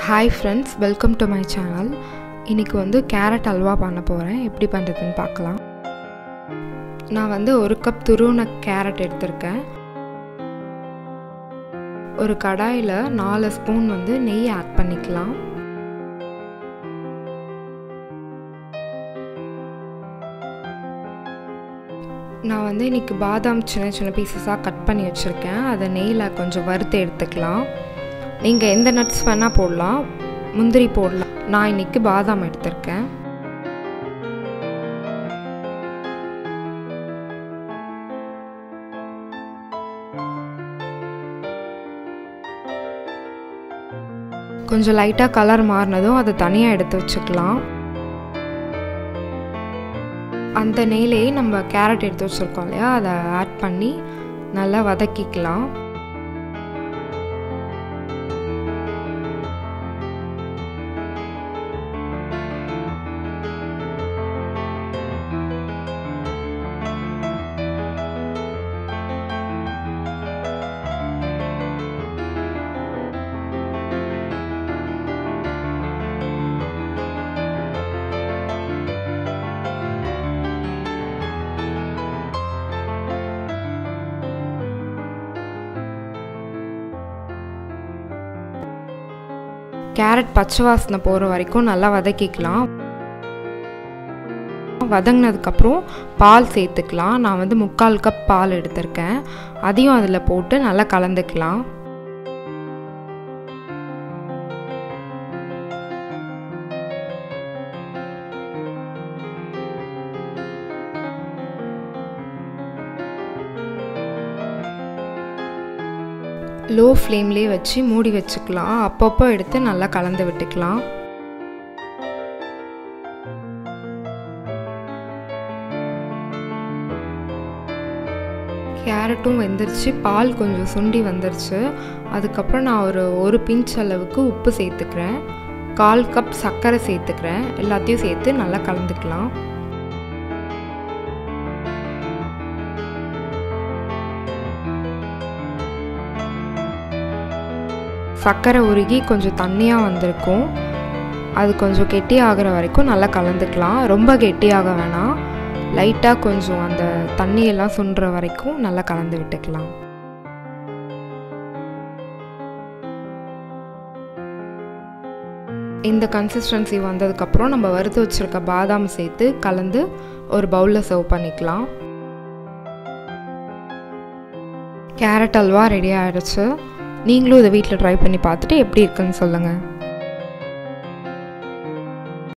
hi friends welcome to my channel இன்றைக்கி வந்து carrot halwa பண்ண போகிறேன் எப்படி பண்ணுறதுன்னு பார்க்கலாம் நான் வந்து ஒரு கப் துருவன கேரட் எடுத்திருக்கேன் ஒரு கடாயில் நாலு ஸ்பூன் வந்து நெய் ஆட் பண்ணிக்கலாம் நான் வந்து இன்றைக்கி பாதாம் சின்ன சின்ன பீசஸாக கட் பண்ணி வச்சுருக்கேன் அதை நெய்யில் கொஞ்சம் வறுத்து எடுத்துக்கலாம் நீங்கள் எந்த நட்ஸ் வேணால் போடலாம் முந்திரி போடலாம் நான் இன்றைக்கி பாதாம் எடுத்திருக்கேன் கொஞ்சம் லைட்டாக கலர் மாறினதும் அதை தனியாக எடுத்து வச்சுக்கலாம் அந்த நெய்லேயே நம்ம கேரட் எடுத்து வச்சுருக்கோம் இல்லையா அதை ஆட் பண்ணி நல்லா வதக்கிக்கலாம் கேரட் பச்சை வாசனை போகிற வரைக்கும் நல்லா வதக்கிக்கலாம் வதங்கினதுக்கப்புறம் பால் சேர்த்துக்கலாம் நான் வந்து முக்கால் கப் பால் எடுத்திருக்கேன் அதையும் அதில் போட்டு நல்லா கலந்துக்கலாம் லோ ஃப்ளேம்லேயே வச்சு மூடி வச்சுக்கலாம் அப்பப்போ எடுத்து நல்லா கலந்து விட்டுக்கலாம் கேரட்டும் வெந்துருச்சு பால் கொஞ்சம் சுண்டி வந்துருச்சு அதுக்கப்புறம் நான் ஒரு ஒரு பிஞ்ச் அளவுக்கு உப்பு சேர்த்துக்கிறேன் கால் கப் சர்க்கரை சேர்த்துக்கிறேன் எல்லாத்தையும் சேர்த்து நல்லா கலந்துக்கலாம் சர்க்கரை உருகி கொஞ்சம் தண்ணியாக வந்திருக்கும் அது கொஞ்சம் கெட்டி ஆகிற வரைக்கும் நல்லா கலந்துக்கலாம் ரொம்ப கெட்டியாக வேணாம் லைட்டாக கொஞ்சம் அந்த தண்ணியெல்லாம் சுண்டுற வரைக்கும் நல்லா கலந்து விட்டுக்கலாம் இந்த கன்சிஸ்டன்சி வந்ததுக்கப்புறம் நம்ம வறுத்து வச்சுருக்க பாதாம் சேர்த்து கலந்து ஒரு பவுலில் சர்வ் பண்ணிக்கலாம் கேரட் அல்வா ரெடி ஆகிடுச்சு நீங்களும் இதை வீட்டில் ட்ரை பண்ணி பார்த்துட்டு எப்படி இருக்குன்னு சொல்லுங்கள்